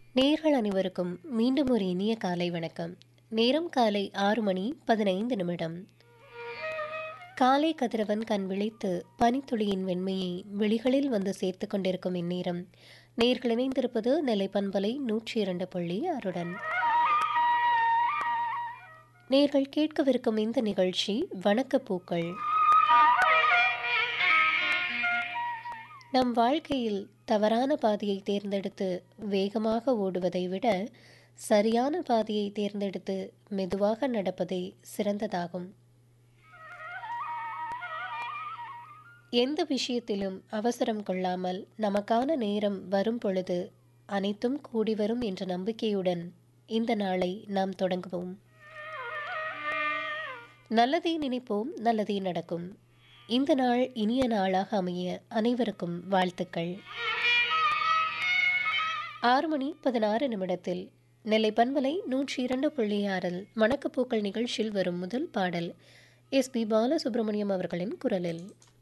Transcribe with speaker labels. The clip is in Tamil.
Speaker 1: நேர்கள் அனைவருக்கும் மீண்டும் ஒரு இனிய காலை வணக்கம் நேரம் காலை ஆறு மணி பதினைந்து நிமிடம் காலை கதிரவன் கண் விழித்து பனித்துளியின் வெண்மையை விழிகளில் வந்து சேர்த்து கொண்டிருக்கும் இந்நேரம் நேர்கள் இணைந்திருப்பது நெல்லை பண்பலை நூற்றி இரண்டு புள்ளி ஆறுடன் நேர்கள் கேட்கவிருக்கும் இந்த நிகழ்ச்சி வணக்க பூக்கள் நம் வாழ்க்கையில் தவறான பாதையை தேர்ந்தெடுத்து வேகமாக ஓடுவதை விட சரியான பாதையை தேர்ந்தெடுத்து மெதுவாக நடப்பதே சிறந்ததாகும் எந்த விஷயத்திலும் அவசரம் கொள்ளாமல் நமக்கான நேரம் வரும் பொழுது அனைத்தும் கூடி வரும் என்ற நம்பிக்கையுடன் இந்த நாளை நாம் தொடங்குவோம் நல்லதே நினைப்போம் நல்லதே நடக்கும் இந்த நாள் இனிய நாளாக அமைய அனைவருக்கும் வாழ்த்துக்கள் ஆறு மணி பதினாறு நிமிடத்தில் நெல்லை பண்பலை நூற்றி இரண்டு புள்ளி ஆறில் வணக்கப்பூக்கள் நிகழ்ச்சியில் வரும் முதல் பாடல் எஸ் பி பாலசுப்ரமணியம் அவர்களின் குரலில்